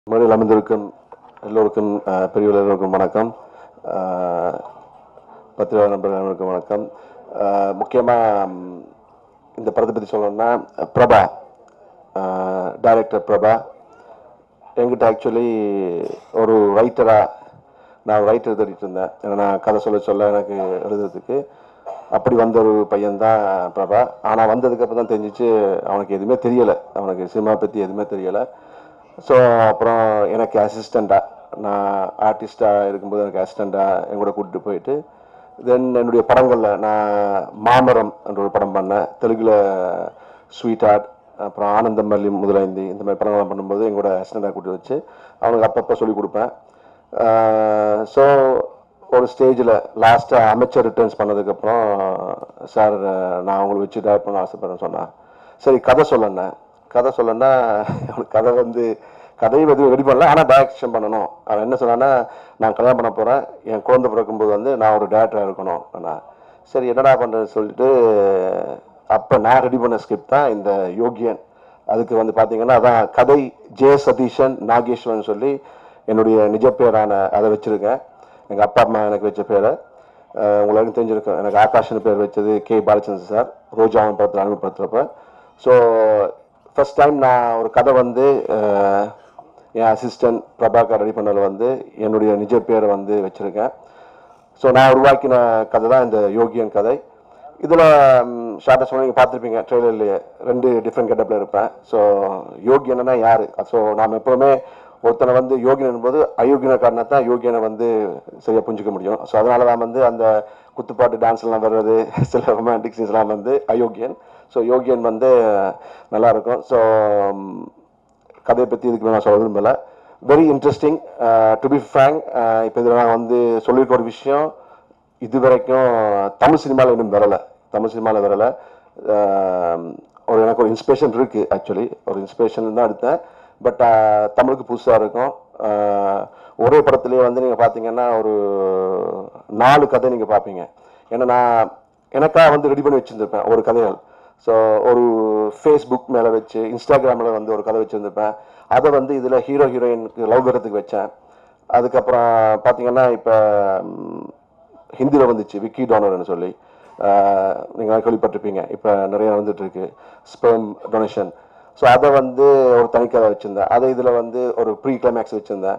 மேடையில் அமர்ந்திருக்கும் எல்லோருக்கும் அஹ், பெரியவர் எல்லோருக்கும் வணக்கம் அஹ், பத்திரிகை நண்பர்கள் அனைவருக்கும் வணக்கம் முக்கியமாக இந்த படத்தை பற்றி சொல்லணும்னா பிரபா டைரக்டர் பிரபா என்கிட்ட ஆக்சுவலி ஒரு ரைட்டராக நான் ரைட்டர் தேடிட்டு இருந்தேன் ஏன்னா நான் கதை சொல்ல சொல்ல எனக்கு எழுதுறதுக்கு அப்படி வந்த ஒரு பையன்தான் பிரபா ஆனால் வந்ததுக்கு அப்புறம் தான் தெரிஞ்சிச்சு அவனுக்கு எதுவுமே தெரியலை அவனுக்கு சினிமா பற்றி எதுவுமே தெரியலை ஸோ அப்புறம் எனக்கு அசிஸ்டண்ட்டாக நான் ஆர்டிஸ்டாக இருக்கும்போது எனக்கு அசிஸ்டண்ட்டாக என் கூட கூட்டிட்டு போயிட்டு தென் என்னுடைய படங்களில் நான் மாமரம் என்ற ஒரு படம் பண்ணேன் தெலுங்கில் ஸ்வீட் ஆர்ட் அப்புறம் ஆனந்தம் மல்லி முதலைந்தி இந்த மாதிரி படங்கள்லாம் பண்ணும்போது எங்களோட அசிஸ்டண்ட்டாக கூட்டி வச்சு அவனுக்கு அப்பப்போ சொல்லிக் கொடுப்பேன் ஸோ ஒரு ஸ்டேஜில் லாஸ்ட்டாக அமைச்சர் ரிட்டர்ன்ஸ் பண்ணதுக்கப்புறம் சார் நான் உங்களை வச்சு டேரக்ட் பண்ண ஆசைப்படுறேன்னு சொன்னேன் சரி கதை சொல்லண்ணேன் கதை சொல்லணும்னா அவனுக்கு கதை வந்து கதையும் எதுவும் ரெடி பண்ணல ஆனால் டைரக்ஷன் பண்ணணும் அவன் என்ன சொன்னான்னா நான் கல்யாணம் பண்ண போகிறேன் என் குழந்தை பிறக்கும்போது வந்து நான் ஒரு டேரக்டராக இருக்கணும் நான் சரி என்னடா பண்ணுறேன்னு சொல்லிட்டு அப்போ நான் ரெடி பண்ண ஸ்கிரிப்ட் தான் இந்த யோகியன் அதுக்கு வந்து பார்த்தீங்கன்னா அதான் கதை ஜெய சதீஷன் நாகேஸ்வரன் சொல்லி என்னுடைய நிஜ பேரான அதை வச்சுருக்கேன் எங்கள் அப்பா அம்மா எனக்கு வச்ச பேரை அஹ் உங்களுக்கு தெரிஞ்சிருக்கும் எனக்கு ஆகாஷ்னு பேர் வச்சது கே பாலச்சந்திரன் சார் ரோஜாவன் படத்தில் அறிமுகப்படுத்துகிறப்ப ஸோ ஃபர்ஸ்ட் டைம் நான் ஒரு கதை வந்து அஹ், என் அசிஸ்டன்ட் பிரபாகர் ரெடி பண்ணதில் வந்து என்னுடைய நிஜ பேரை வந்து வச்சுருக்கேன் ஸோ நான் உருவாக்கின கதை தான் இந்த யோகியன் கதை இதில் ஷார்ட்டாக சொன்ன நீங்கள் பார்த்துருப்பீங்க ட்ரெய்லர்லேயே ரெண்டு டிஃப்ரெண்ட் கெட்டப்பில் இருப்பேன் ஸோ யோகியன்னா யார் ஸோ நாம் எப்போவுமே ஒருத்தனை வந்து யோகியன் போது அயோக்கியன காரணத்தை தான் யோகியனை வந்து சரியாக புரிஞ்சுக்க முடியும் ஸோ அதனால தான் வந்து அந்த குத்துப்பாட்டு டான்ஸ்லாம் வர்றது சில ரொமான்டிக் சீன்ஸ்லாம் வந்து அயோக்கியன் ஸோ யோகியன் வந்து நல்லா இருக்கும் ஸோ கதையை பற்றி இதுக்கு மேல நான் சொல்ல விரும்பலை வெரி இன்ட்ரெஸ்டிங் டு பி ஃபேங் இப்போ இதில் நான் வந்து சொல்லியிருக்க ஒரு விஷயம் இது வரைக்கும் தமிழ் சினிமாவில் இன்னும் வரலை தமிழ் சினிமாவில் வரலை அஹ், ஒரு எனக்கு ஒரு இன்ஸ்பிரேஷன் இருக்குது ஆக்சுவலி ஒரு இன்ஸ்பிரேஷன் தான் எடுத்தேன் பட் தமிழுக்கு புதுசாக இருக்கும் அஹ், ஒரே படத்துலேயே வந்து நீங்கள் பார்த்தீங்கன்னா ஒரு நாலு கதை நீங்கள் பார்ப்பீங்க ஏன்னா நான் எனக்காக வந்து ரெடி பண்ணி வச்சுருந்துருப்பேன் ஒரு கதைகள் ஸோ ஒரு ஃபேஸ்புக் மேலே வச்சு இன்ஸ்டாகிராமில் வந்து ஒரு கதை வச்சுருந்துருப்பேன் அதை வந்து இதில் ஹீரோ ஹீரோயினுக்கு லவ் வரதுக்கு வச்சேன் அதுக்கப்புறம் பார்த்தீங்கன்னா இப்போ ஹிந்தியில் வந்துச்சு விக்கி டோனர்னு சொல்லி நீங்கள் கேள்விப்பட்டிருப்பீங்க இப்போ நிறைய வந்துட்டு இருக்கு ஸ்பெர்ம் டொனேஷன் ஸோ அதை வந்து ஒரு தனிக்கதை வச்சுருந்தேன் அதை இதில் வந்து ஒரு ப்ரீ கிளைமேக்ஸ் வச்சுருந்தேன்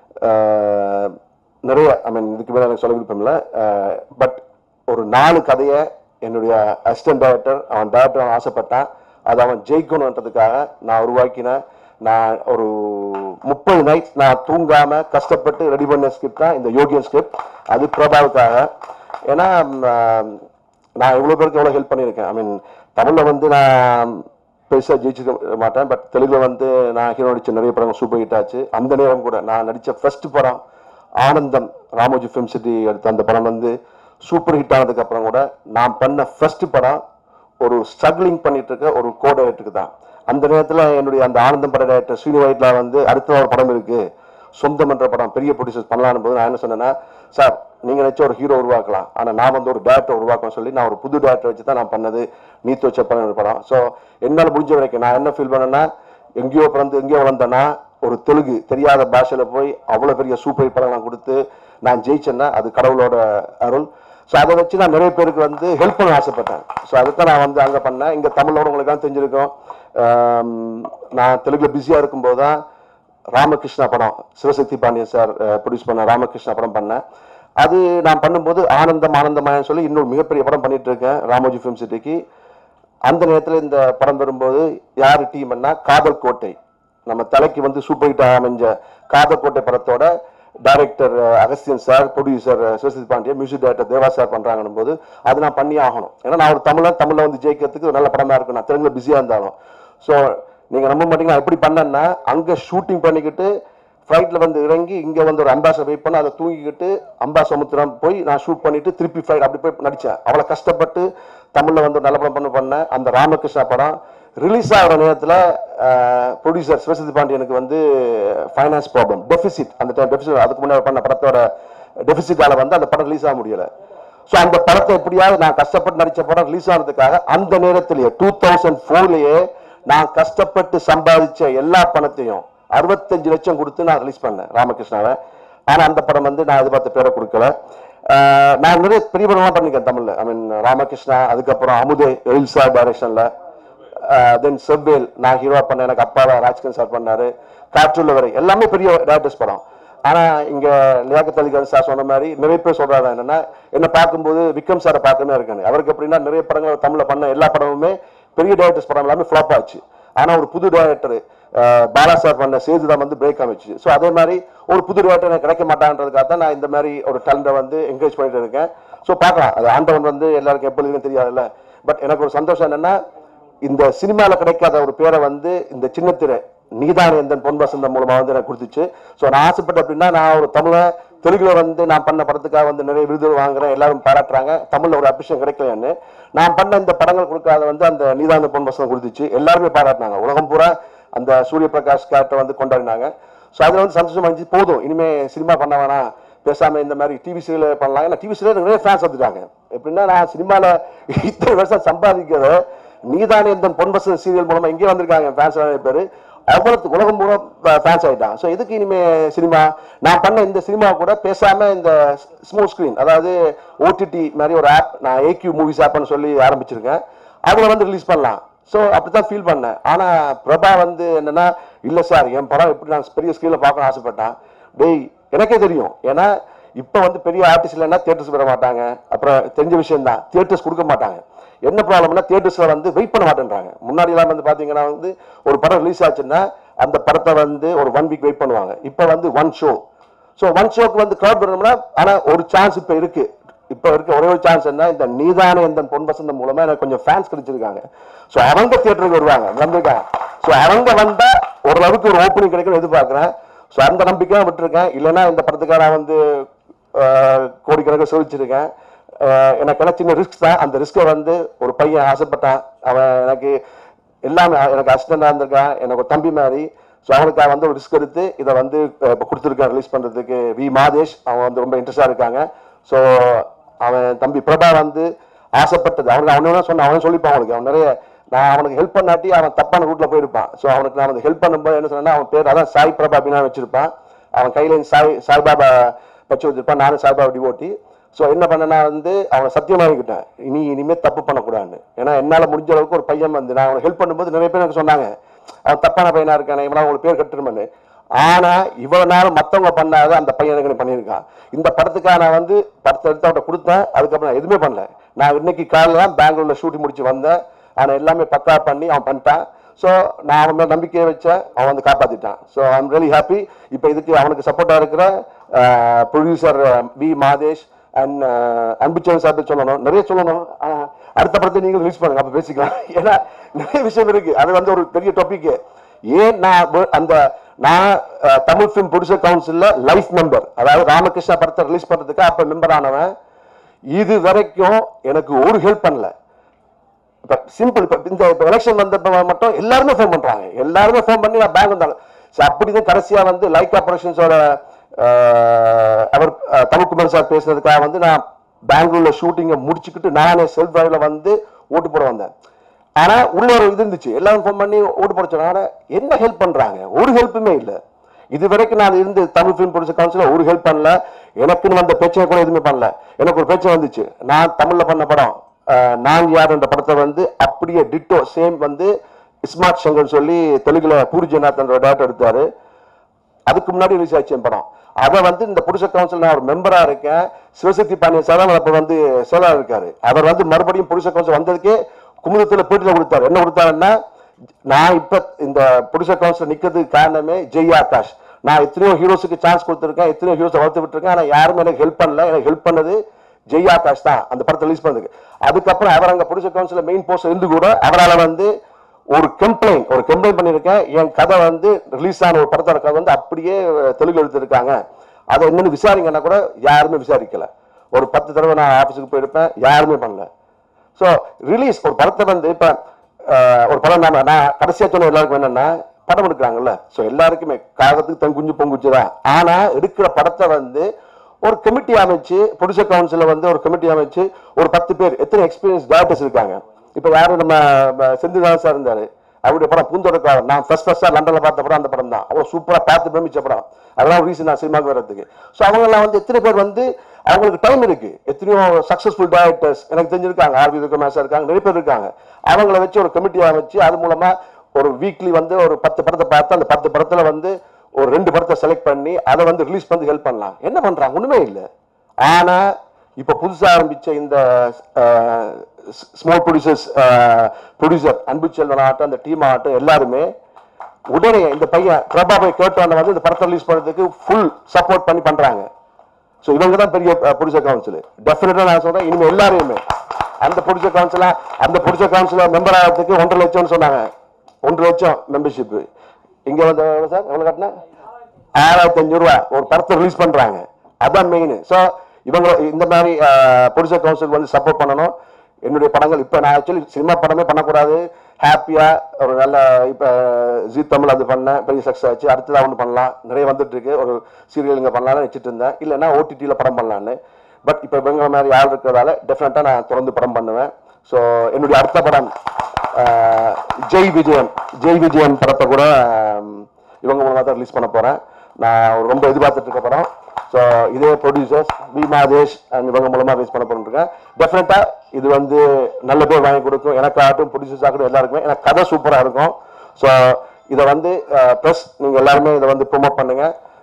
ஆஹ் நிறைய ஐ மீன் இதுக்கு மேலே எனக்கு சொல்ல விருப்பமில்ல பட் ஒரு நாலு கதையை என்னுடைய அசிஸ்டன்ட் டைரக்டர் அவன் டைரக்டர் ஆசைப்பட்டான் அது அவன் ஜெயிக்கணுன்றதுக்காக நான் உருவாக்கின நான் ஒரு முப்பது நைட் நான் தூங்காம கஷ்டப்பட்டு ரெடி பண்ண ஸ்கிரிப்ட் தான் இந்த யோகியன் ஸ்கிரிப்ட் அது பிரபாவுக்காக ஏன்னா ம், ஆஹ், நான் எவ்வளோ பேருக்கு எவ்வளோ ஹெல்ப் பண்ணியிருக்கேன் ஐ மீன் தமிழில் வந்து நான் பெருசாக ஜெயிச்சிருக்க மாட்டேன் பட் தெலுங்குல வந்து நான் ஹீரோ நடிச்ச நிறைய படங்கள் சூப்பர் ஹிட் ஆச்சு அந்த நேரம் கூட நான் நடித்த ஃபர்ஸ்ட் படம் ஆனந்தம் ராமோஜி ஃபிலிம் சிட்டி எடுத்த அந்த படம் வந்து சூப்பர் ஹிட் ஆனதுக்கு அப்புறம் கூட நான் பண்ண ஃபர்ஸ்ட் படம் ஒரு ஸ்ட்ரகிளிங் பண்ணிட்டு இருக்க ஒரு கோ டைரக்டருக்கு தான் அந்த நேரத்தில் என்னுடைய அந்த ஆனந்தம் பட டைரக்டர் ஸ்ரீனு வைட்லா வந்து அடுத்த ஒரு படம் இருக்கு சொந்தம் என்ற படம் பெரிய ப்ரொடியூசர்ஸ் பண்ணலான்னு போது நான் என்ன சொன்னேன்னா சார் நீங்க நினைச்ச ஒரு ஹீரோ உருவாக்கலாம் ஆனா நான் வந்து ஒரு டேரக்டர் உருவாக்கணும் சொல்லி நான் ஒரு புது டேரக்டர் வச்சு தான் நான் பண்ணது நீத்து வச்ச படம் ஒரு படம் ஸோ என்னால் முடிஞ்ச வரைக்கும் நான் என்ன ஃபீல் பண்ணேன்னா எங்கேயோ பிறந்து எங்கேயோ வளர்ந்தேன்னா ஒரு தெலுங்கு தெரியாத பாஷையில போய் அவ்வளோ பெரிய சூப்பர் ஹிட் படம் நான் கொடுத்து நான் ஜெயிச்சேன்னா அது கடவுளோட அருள் ஸோ அதை வச்சு நான் நிறைய பேருக்கு வந்து ஹெல்ப் பண்ண ஆசைப்பட்டேன் ஸோ அதுதான் நான் வந்து அங்கே பண்ணேன் இங்கே தமிழோட உங்களுக்கு தெரிஞ்சிருக்கும் ஆம், நான் தெலுங்குல பிஸியாக இருக்கும்போது தான் ராமகிருஷ்ணா படம் சிவசக்தி பாண்டியன் சார் ப்ரொடியூஸ் பண்ண ராமகிருஷ்ணா படம் பண்ணேன் அது நான் பண்ணும்போது ஆனந்தம் ஆனந்தமாயன்னு சொல்லி இன்னொரு மிகப்பெரிய படம் பண்ணிட்டு இருக்கேன் ராமோஜி ஃபிலிம் சிட்டிக்கு அந்த நேரத்தில் இந்த படம் வரும்போது யார் டீம்னா காதல் கோட்டை நம்ம தலைக்கு வந்து சூப்பர் ஹிட் அமைஞ்ச காதல் கோட்டை படத்தோட director Agathiyan sir producer Sivasakthi Pandian music director Deva sir பண்றாங்கன்னும் போது அது நான் பண்ணி ஆகணும் ஏன்னா நான் ஒரு தமிழன் தமிழ்ல வந்து ஜெயிக்கிறதுக்கு ஒரு நல்ல படமா இருக்கும் நான் தெலுங்குல பிஸியா இருந்தாலும் ஸோ நீங்க நம்ப மாட்டீங்க நான் எப்படி பண்ணேன்னா அங்க ஷூட்டிங் பண்ணிக்கிட்டு ஃப்ளைட்ல வந்து இறங்கி இங்க வந்து ஒரு அம்பாசை வெயிட் பண்ண அதை தூங்கிக்கிட்டு அம்பா சமுத்திரம் போய் நான் ஷூட் பண்ணிட்டு திருப்பி ஃப்ளைட் அப்படி போய் நடிச்சேன் அவ்வளோ கஷ்டப்பட்டு தமிழ்ல வந்து ஒரு நல்ல படம் பண்ண பண்ணேன் அந்த ராமகிருஷ்ணா படம் ரிலீஸ் ஆகிற நேரத்தில் ப்ரொடியூசர் சிவசக்தி பாண்டியனுக்கு வந்து ஃபைனான்ஸ் ப்ராப்ளம் டெபிசிட் அந்த டைம் டெபிசிட் அதுக்கு முன்னாடி பண்ண படத்தோட டெபிசிட்டால வந்து அந்த படம் ரிலீஸ் ஆக முடியல ஸோ அந்த படத்தை எப்படியாவது நான் கஷ்டப்பட்டு நடிச்ச படம் ரிலீஸ் ஆனதுக்காக அந்த நேரத்திலேயே டூ தௌசண்ட் ஃபோர்லயே நான் கஷ்டப்பட்டு சம்பாதிச்ச எல்லா பணத்தையும் அறுபத்தஞ்சு லட்சம் கொடுத்து நான் ரிலீஸ் பண்ணேன் ராமகிருஷ்ணாவை ஆனா அந்த படம் வந்து நான் எதிர்பார்த்த பேரை கொடுக்கல ஆஹ் நான் நிறைய பெரிய படமா பண்ணிருக்கேன் தமிழ்ல ஐ மீன் ராமகிருஷ்ணா அதுக்கப்புறம் அமுதே எல்சா டைரக்ஷன்ல தென் செவ்வேல் நான் ஹீரோ பண்ண எனக்கு அப்பாவை ராஜ்கன் சார் பண்ணாரு காற்றுள்ள வரை எல்லாமே பெரிய டேரக்டர்ஸ் படம் ஆனா இங்க லியாக்கத் அலி கான் சார் சொன்ன மாதிரி நிறைய பேர் சொல்றாங்க என்னன்னா என்ன பார்க்கும்போது விக்ரம் சாரை பார்க்கவே இருக்காங்க அவருக்கு எப்படின்னா நிறைய படங்கள் தமிழ்ல பண்ண எல்லா படமுமே பெரிய டேரக்டர்ஸ் படம் எல்லாமே ஃபிளாப் ஆச்சு ஆனா ஒரு புது டேரக்டர் பாலா சார் பண்ண சேது தான் வந்து பிரேக் அமைச்சு ஸோ அதே மாதிரி ஒரு புது டேரக்டர் எனக்கு கிடைக்க மாட்டான்றதுக்காக தான் நான் இந்த மாதிரி ஒரு டேலண்ட்டை வந்து என்கரேஜ் பண்ணிட்டு இருக்கேன் ஸோ பார்க்கலாம் அது ஆண்டவன் வந்து எல்லாருக்கும் எப்பொழுதுமே தெரியாதுல்ல பட் எனக்கு ஒரு சந்தோஷம் என்னன்னா இந்த சினிமால கிடைக்காத ஒரு பேரை வந்து இந்த சின்ன திரை நீதான எந்த பொன் வசந்தம் மூலமா வந்து எனக்கு கொடுத்துச்சு ஸோ நான் ஆசைப்பட்ட அப்படின்னா நான் ஒரு தமிழை தெலுங்குல வந்து நான் பண்ண படத்துக்காக வந்து நிறைய விருதுகள் வாங்குறேன் எல்லாரும் பாராட்டுறாங்க தமிழ்ல ஒரு அபிஷேகம் கிடைக்கலன்னு நான் பண்ண இந்த படங்கள் கொடுக்காத வந்து அந்த நீதான பொன் வசந்தம் கொடுத்துச்சு எல்லாருமே பாராட்டினாங்க உலகம் பூரா அந்த சூரிய பிரகாஷ் கேரக்டர் வந்து கொண்டாடினாங்க ஸோ அதில் வந்து சந்தோஷமா இருந்துச்சு போதும் இனிமே சினிமா பண்ண வேணாம் பேசாம இந்த மாதிரி டிவி சீரியல் பண்ணலாம் ஏன்னா டிவி சீரியல் நிறைய ஃபேன்ஸ் வந்துட்டாங்க எப்படின்னா நான் சினிமால இத்தனை வருஷம் சம்பாதிக்கிறத நீதானே இந்த பொன்பசன் சீரியல் மூலமா எங்கே வந்திருக்காங்க ஃபேன்ஸ் நிறைய பேர் அவ்வளவு உலகம் பூரா ஃபேன்ஸ் ஆயிட்டான் ஸோ எதுக்கு இனிமே சினிமா நான் பண்ண இந்த சினிமா கூட பேசாம இந்த ஸ்மூத் ஸ்கிரீன் அதாவது ஓடிடி மாதிரி ஒரு ஆப் நான் ஏக்யூ மூவிஸ் ஆப்னு சொல்லி ஆரம்பிச்சிருக்கேன் அதுல வந்து ரிலீஸ் பண்ணலாம் ஸோ அப்படித்தான் ஃபீல் பண்ணேன் ஆனா பிரபா வந்து என்னன்னா இல்ல சார் என் படம் எப்படி நான் பெரிய ஸ்கிரீன்ல பார்க்கணும்னு ஆசைப்பட்டேன் டேய் எனக்கே தெரியும் ஏன்னா இப்போ வந்து பெரிய ஆர்டிஸ்ட் இல்லைன்னா தியேட்டர்ஸ் வர மாட்டாங்க அப்புறம் தெரிஞ்ச விஷயம் தான் தியேட்டர்ஸ் கொடுக்க மாட்டாங்க என்ன ப்ராப்ளம்னா தியேட்டர்ஸ்ல வந்து வெயிட் பண்ண மாட்டேன்றாங்க முன்னாடி எல்லாம் வந்து பாத்தீங்கன்னா வந்து ஒரு படம் ரிலீஸ் ஆச்சுன்னா அந்த படத்தை வந்து ஒரு ஒன் வீக் வெயிட் பண்ணுவாங்க இப்போ வந்து ஒன் ஷோ ஸோ ஒன் ஷோக்கு வந்து கிரௌட் பண்ணணும்னா ஆனா ஒரு சான்ஸ் இப்போ இருக்கு இப்போ இருக்க ஒரே ஒரு சான்ஸ் என்ன இந்த நீதான இந்த பொன் வசந்தம் மூலமா எனக்கு கொஞ்சம் ஃபேன்ஸ் கிடைச்சிருக்காங்க ஸோ அவங்க தியேட்டருக்கு வருவாங்க வந்திருக்காங்க ஸோ அவங்க வந்தா ஓரளவுக்கு ஒரு ஓப்பனிங் கிடைக்கும்னு எதிர்பார்க்குறேன் ஸோ அந்த நம்பிக்கையாக விட்டுருக்கேன் இல்லைன்னா இந்த படத்துக்காக நான் வந்து ஆஹ், கோடிக்கணக்கில் சொல்லிச்சிருக்கேன் ஆஹ், எனக்கு என்ன சின்ன ரிஸ்க் தான் அந்த ரிஸ்க்கை வந்து ஒரு பையன் ஆசைப்பட்டான் அவன் எனக்கு எல்லாமே எனக்கு அசிஸ்டண்டாக இருந்திருக்கான் எனக்கு ஒரு தம்பி மாதிரி ஸோ அவனுக்காக வந்து ஒரு ரிஸ்க் எடுத்து இதை வந்து அஹ், இப்போ கொடுத்துருக்கான் ரிலீஸ் பண்ணுறதுக்கு வி மாதேஷ் அவன் வந்து ரொம்ப இன்ட்ரெஸ்டாக இருக்காங்க ஸோ அவன் தம்பி பிரபா வந்து ஆசைப்பட்டது அவனுக்கு அவனே சொன்ன அவனே சொல்லிப்பான் அவனுக்கு அவன் நிறைய நான் அவனுக்கு ஹெல்ப் பண்ணாட்டி அவன் தப்பான ரூட்ல போயிருப்பான் ஸோ அவனுக்கு நான் ஹெல்ப் பண்ணும்போது என்ன சொன்னா அவன் பேர் அதான் சாய் பிரபா அப்படின்னு வச்சிருப்பான் அவன் கையில சாய் சாய்பாபா வச்சு வச்சிருப்பான் நானும் சாய்பாபா டிவோட்டி ஸோ என்ன பண்ணனா வந்து அவனை சத்தியம் வாங்கிக்கிட்டேன் இனி இனிமே தப்பு பண்ணக்கூடாதுன்னு ஏன்னா என்னால முடிஞ்ச அளவுக்கு ஒரு பையன் வந்து நான் அவனை ஹெல்ப் பண்ணும்போது நிறைய பேர் எனக்கு சொன்னாங்க அவன் தப்பான பையனா இருக்கானே இவனா உங்களுக்கு பேர் கட்டுருமன்னு ஆனா இவ்வளவு நேரம் மத்தவங்க பண்ணாத அந்த பையன் எனக்கு நீ பண்ணியிருக்கான் இந்த படத்துக்காக நான் வந்து படத்தை எடுத்து அவன்கிட்ட கொடுத்தேன் அதுக்கப்புறம் நான் எதுவுமே பண்ணல நான் இன்னைக்கு காலையில தான் பெங்களூர்ல ஷூட்டிங் முடிச்சு வந்தேன் ஆனா எல்லாமே பக்கா பண்ணி அவன் பண்ணிட்டான் ஸோ நான் அவன் மேல நம்பிக்கையை வச்சேன் அவன் வந்து காப்பாத்திட்டான் ஸோ ஐம் ரியலி ஹாப்பி இப்போ இதுக்கு அவனுக்கு சப்போர்ட்டா இருக்கிற producer V Madhesh and Anbuchan sir சொல்லணும் நிறைய சொல்லணும் ஆஹ் அடுத்த படத்தை நீங்க ரிலீஸ் பண்ணுங்க அப்ப பேசிக்கலாம் ஏன்னா நிறைய விஷயம் இருக்கு அது வந்து ஒரு பெரிய டாபிக் ஏன் நான் வ- அந்த நான் அஹ், தமிழ் ஃபிலிம் ப்ரொடியூசர் கவுன்சில்ல லைஃப் மெம்பர் அதாவது ராமகிருஷ்ணா படத்தை ரிலீஸ் பண்றதுக்கு அப்ப மெம்பர் ஆனவன் இது வரைக்கும் எனக்கு ஒரு ஹெல்ப் பண்ணல இப்ப சிம்பிள் இப்ப இந்த எலெக்ஷன் வந்தப்ப மட்டும் எல்லாருமே ஃபோன் பண்றாங்க எல்லாருமே ஃபோன் பண்ணி நான் பேங்க் வந்தாங்க So, அப்படிதான் கடைசியா வந்து லைக் ஆபரேஷன்ஸோட அவர் அஹ், தமிழ்குமார் சார் பேசுனதுக்காக வந்து நான் பெங்களூர்ல ஷூட்டிங்கை முடிச்சுக்கிட்டு நானே செல்ஃப் டிரைவ்ல வந்து ஓட்டு போட வந்தேன் ஆனா உள்ள ஒரு இது இருந்துச்சு எல்லாரும் ஃபோன் பண்ணி ஓட்டு போட சொன்னாங்க ஆனா என்ன ஹெல்ப் பண்றாங்க ஒரு ஹெல்ப்புமே இல்ல இது வரைக்கும் நான் இருந்து தமிழ் ஃபிலிம் ப்ரொடியூசர் கவுன்சில் ஒரு ஹெல்ப் பண்ணல எனக்குன்னு வந்த பிரச்சனை கூட எதுவுமே பண்ணல எனக்கு ஒரு பிரச்சனை வந்துச்சு நான் தமிழ்ல பண்ண படம் அஹ், நான் யார் என்ற படத்தை வந்து அப்படியே டிட்டோ சேம் வந்து ஸ்மார்ட் சங்கர் சொல்லி தெலுங்குல பூரி ஜெகநாதன் டேரக்டர் எடுத்தாரு அதுக்கு முன்னாடி ரிலீஸ் ஆச்சு என் படம் அதை வந்து இந்த ப்ரொடியூசர் கவுன்சில் நான் ஒரு மெம்பரா இருக்கேன் சிவசக்தி பாண்டியன் சார் தான் அப்ப வந்து செயலாளர் இருக்காரு அவர் வந்து மறுபடியும் ப்ரொடியூசர் கவுன்சில் வந்ததுக்கே குமுதத்துல பேட்டியில் கொடுத்தாரு என்ன கொடுத்தாருன்னா நான் இப்ப இந்த ப்ரொடியூசர் கவுன்சில் நிக்கிறதுக்கு காரணமே ஜெய் ஆகாஷ் நான் எத்தனையோ ஹீரோஸுக்கு சான்ஸ் கொடுத்துருக்கேன் எத்தனையோ ஹீரோஸை வளர்த்து விட்டுருக்கேன் ஆனா யாருமே எனக்கு ஹெல்ப் பண்ணல எனக்கு ஹெல்ப் பண்ணது ஜெய் ஆகாஷ் தான் அந்த படத்தை ரிலீஸ் பண்ணதுக்கு அதுக்கப்புறம் அவர் அங்க ப்ரொடியூசர் கவுன்சில் மெயின் போஸ்ட் இருந்து கூட அவரால் வந்து ஒரு கம்ப்ளைண்ட் ஒரு கம்ப்ளைண்ட் பண்ணியிருக்கேன் என் கதை வந்து ரிலீஸ் ஆன ஒரு படத்தோட கதை வந்து அப்படியே தெலுங்கு எடுத்திருக்காங்க அதை என்னன்னு விசாரிங்கன்னா கூட யாருமே விசாரிக்கல ஒரு பத்து தடவை நான் ஆஃபீஸுக்கு போயிருப்பேன் யாருமே பண்ணல ஸோ ரிலீஸ் ஒரு படத்தை வந்து இப்போ ஒரு படம் நாம நான் கடைசியாக சொன்ன எல்லாருக்கும் என்னன்னா படம் எடுக்கிறாங்கல்ல ஸோ எல்லாருக்குமே காகத்துக்கு தன் குஞ்சு பொங்குச்சு தான் ஆனால் எடுக்கிற படத்தை வந்து ஒரு கமிட்டி அமைச்சு ப்ரொடியூசர் கவுன்சிலில் வந்து ஒரு கமிட்டி அமைச்சு ஒரு பத்து பேர் எத்தனை எக்ஸ்பீரியன்ஸ் டேரக்டர்ஸ் இருக்காங்க இப்போ யாரும் நம்ம ம, செந்தில்நாதன் சார் இருந்தாரு அவருடைய படம் பூந்தொடக்காரர் நான் ஃபர்ஸ்ட் ஃபர்ஸ்ட்டாக லண்டனில் பார்த்த படம் அந்த படம் தான் அவ்வளோ சூப்பராக பார்த்து பிரமிச்ச படம் அதெல்லாம் ரீசன் நான் சினிமாவுக்கு வர்றதுக்கு ஸோ அவங்கெல்லாம் வந்து எத்தனை பேர் வந்து அவங்களுக்கு டைம் இருக்கு எத்தனையோ சக்ஸஸ்ஃபுல் டைரக்டர்ஸ் எனக்கு தெரிஞ்சிருக்காங்க ஆர்வி விக்ரமாசா இருக்காங்க நிறைய பேர் இருக்காங்க அவங்கள வச்சு ஒரு கமிட்டியாக வச்சு அது மூலமா ஒரு வீக்லி வந்து ஒரு பத்து படத்தை பார்த்து அந்த பத்து படத்துல வந்து ஒரு ரெண்டு படத்தை செலக்ட் பண்ணி அதை வந்து ரிலீஸ் பண்ணி ஹெல்ப் பண்ணலாம் என்ன பண்றாங்க ஒண்ணுமே இல்லை ஆனா இப்ப புதுசா ஆரம்பிச்ச இந்த ஸ்மால் ப்ரொடியூசர்ஸ் ப்ரொடியூசர் அன்பு செல்வன் ஆகட்டும் அந்த டீம் ஆகட்டும் எல்லாருமே உடனே இந்த பையன் பிரபா போய் கேட்டவன வந்து இந்த படத்தை ரிலீஸ் பண்றதுக்கு ஃபுல் சப்போர்ட் பண்ணி பண்றாங்க ஸோ இவங்க தான் பெரிய ப்ரொடியூசர் கவுன்சில் டெஃபினட்டா நான் சொல்றேன் இனிமே எல்லாரையுமே அந்த ப்ரொடியூசர் கவுன்சிலா அந்த ப்ரொடியூசர் கவுன்சிலர் மெம்பர் ஆகிறதுக்கு ஒன்றரை லட்சம்னு சொன்னாங்க ஒன்றரை லட்சம் மெம்பர்ஷிப் இங்க வந்து எவ்வளவு சார் எவ்வளவு கட்டினா ஆறாயிரத்தி அஞ்சு ரூபா ஒரு படத்தை ரிலீஸ் பண்றாங்க அதான் மெயின் ஸோ இவங்க இந்த மாதிரி ப்ரொடியூசர் கவுன்சில் வந்து சப்போர்ட் பண்ணணும் என்னுடைய படங்கள் இப்போ நான் ஆக்சுவலி சினிமா படமே பண்ணக்கூடாது ஹாப்பியா ஒரு நல்ல இப்போ ஜி தமிழ் அது பண்ணேன் பெரிய சக்ஸஸ் ஆச்சு அடுத்ததாக ஒன்று பண்ணலாம் நிறைய வந்துட்டு இருக்கு ஒரு சீரியல் இங்கே பண்ணலாம்னு வச்சுட்டு இருந்தேன் இல்லைன்னா ஓடிடியில் படம் பண்ணலான்னு பட் இப்போ இவங்க மாதிரி ஆள் இருக்கிறதால டெஃபினட்டாக நான் தொடர்ந்து படம் பண்ணுவேன் ஸோ என்னுடைய அடுத்த படம் ஆஹ், ஜெய் விஜயன் ஜெய் விஜயன் படத்தை கூட ஆம், இவங்க மூலமாக தான் ரிலீஸ் பண்ண போகிறேன் நான் ஒரு ரொம்ப எதிர்பார்த்துட்டு இருக்க படம் ஸோ இதே ப்ரொடியூசர்ஸ் வி மாதேஷ் and இவங்க மூலமாக ரிலீஸ் பண்ண போட்டுருக்கேன் டெஃபினட்டாக இது வந்து நல்ல பேர் வாங்கி கொடுக்கும் எனக்கு ஆகட்டும் ப்ரொடியூசர்ஸ் ஆகட்டும் எல்லாருக்குமே எனக்கு கதை சூப்பராக இருக்கும் ஸோ இதை வந்து ப்ளஸ் நீங்கள் எல்லாருமே இதை வந்து ப்ரொமோட் பண்ணுங்க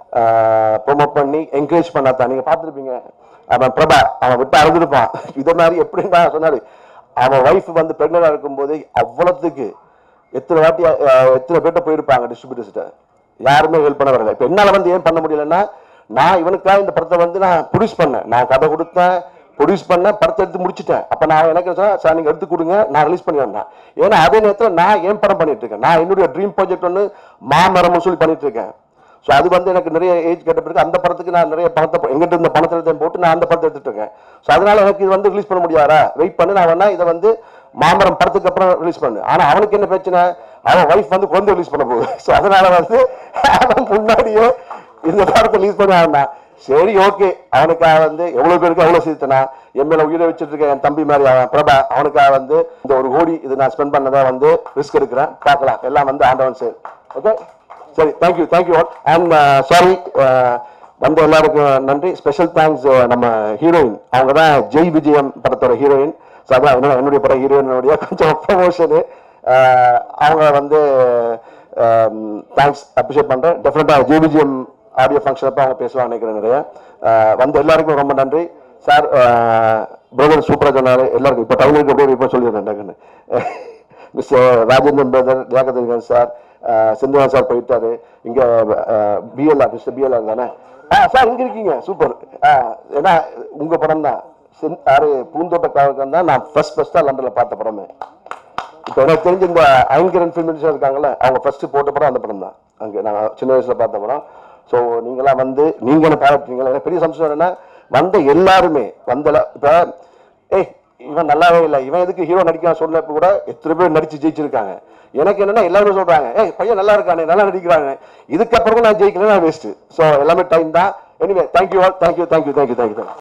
ப்ரொமோட் பண்ணி என்கரேஜ் பண்ணாதான் நீங்கள் பார்த்துருப்பீங்க அவன் பிரபா அவன் விட்டு அறந்துருப்பான் இதை மாதிரி எப்படின்னா சொன்னாரு அவன் ஒய்ஃப் வந்து பிரெக்னெண்டாக இருக்கும்போது அவ்வளோத்துக்கு எத்தனை வாட்டி அஹ், எத்தனை பேர்ட்ட போயிருப்பாங்க டிஸ்ட்ரிபியூட்டர்ஸ்கிட்ட யாருமே ஹெல்ப் பண்ண வரல இப்போ என்னால் வந்து ஏன் பண்ண முடியலன்னா நான் இவனுக்காக இந்த படத்தை வந்து நான் ப்ரொடியூஸ் பண்ணேன் நான் கதை கொடுத்தேன் ப்ரொடியூஸ் பண்ணேன் படத்தை எடுத்து முடிச்சிட்டேன் அப்போ நான் எனக்கு சொன்னேன் சார் நீங்கள் எடுத்து கொடுங்க நான் ரிலீஸ் பண்ணி வந்தேன் ஏன்னா அதே நேரத்தில் நான் ஏன் படம் பண்ணிட்டு இருக்கேன் நான் என்னுடைய ட்ரீம் ப்ராஜெக்ட் ஒன்று மாமரம்னு சொல்லி பண்ணிட்டு இருக்கேன் ஸோ அது வந்து எனக்கு நிறைய ஏஜ் கேட்ட பிறகு அந்த படத்துக்கு நான் நிறைய பணத்தை போ- எங்கிட்ட இருந்த பணத்தை எடுத்து போட்டு நான் அந்த படத்தை எடுத்துட்டு இருக்கேன் ஸோ அதனால எனக்கு இது வந்து ரிலீஸ் பண்ண முடியாதா வெயிட் பண்ணி நான் வேணா இதை வந்து மாமரம் படத்துக்கு அப்புறம் ரிலீஸ் பண்ணு ஆனா அவனுக்கு என்ன பிரச்சனை அவன் ஒய்ஃப் வந்து குழந்தை ரிலீஸ் பண்ண போகுது ஸோ அதனால வந்து அவன் முன்னாடியே இந்த படத்தை ரிலீஸ் பண்ண ஆனா சரி ஓகே அவனுக்காக வந்து எவ்வளவு பேருக்கு எவ்வளவு சேர்த்தனா என் மேல உயிரை வச்சுட்டு இருக்க என் தம்பி மாதிரி அவன் பிரபா அவனுக்காக வந்து இந்த ஒரு கோடி இது நான் ஸ்பெண்ட் பண்ணதை வந்து ரிஸ்க் எடுக்கிறேன் பார்க்கலாம் எல்லாம் வந்து ஆண்டவன் சரி ஓகே சரி தேங்க்யூ தேங்க்யூ அண்ட் சாரி வந்த எல்லாருக்கும் நன்றி ஸ்பெஷல் தேங்க்ஸ் நம்ம ஹீரோயின் அவங்க தான் ஜெய் விஜயம் படத்தோட ஹீரோயின் ஸோ அதான் என்னோட- என்னுடைய படம் ஹீரோயினுடைய கொஞ்சம் ப்ரமோஷனு அவங்க வந்து தேங்க்ஸ் அப்ரிஷியேட் பண்ணுறேன் டெஃபினட்டாக ஜெய் விஜயம் ஆடியோ ஃபங்க்ஷன் அப்போ அவங்க பேசுவாங்க நினைக்கிறேன் நிறைய அஹ், வந்த எல்லாருக்கும் ரொம்ப நன்றி சார் பிரதர் சூப்பராக சொன்னார் எல்லாருக்கும் இப்போ தமிழுக்கு அப்படியே இப்போ சொல்லிடுறேன் டக்குன்னு mister Rajendran brother Jagadeegan sir சிந்துவா சார் போயிட்டாரு இங்க பிஎல்ஆர் மிஸ்டர் பிஎல்ஆர் தானே ஆ சார் இங்க இருக்கீங்க சூப்பர் ஆ ஏன்னா உங்க படம் தான் யாரு பூந்தோட்ட காவல்கள் தான் நான் ஃபர்ஸ்ட் ஃபர்ஸ்டா லண்டன்ல பார்த்த படமே இப்போ எனக்கு தெரிஞ்ச இந்த ஐங்கரன் ஃபிலிம் இருக்காங்கல்ல அவங்க ஃபர்ஸ்ட் போட்ட படம் அந்த படம் தான் அங்கே நான் சின்ன வயசுல பார்த்த படம் ஸோ நீங்களாம் வந்து நீங்க என்ன பாராட்டுறீங்களா எனக்கு பெரிய சந்தோஷம் என்னன்னா வந்த எல்லாருமே வந்தல இப்போ ஏய் இவன் நல்லாவே இல்லை இவன் எதுக்கு ஹீரோ நடிக்கிறான் சொன்னப்ப கூட எத்தனை பேர் நடிச்சு ஜெயிச்சிருக்காங்க எனக்கு என்னன்னா எல்லாருமே சொல்றாங்க ஏய் பையன் நல்லா இருக்கானே நல்லா நடிக்கிறாங்க இதுக்கப்புறம் நான் ஜெயிக்கல நான் வேஸ்ட் ஸோ எல்லாமே டைம் தான் anyway thank you all thank you thank you thank you thank you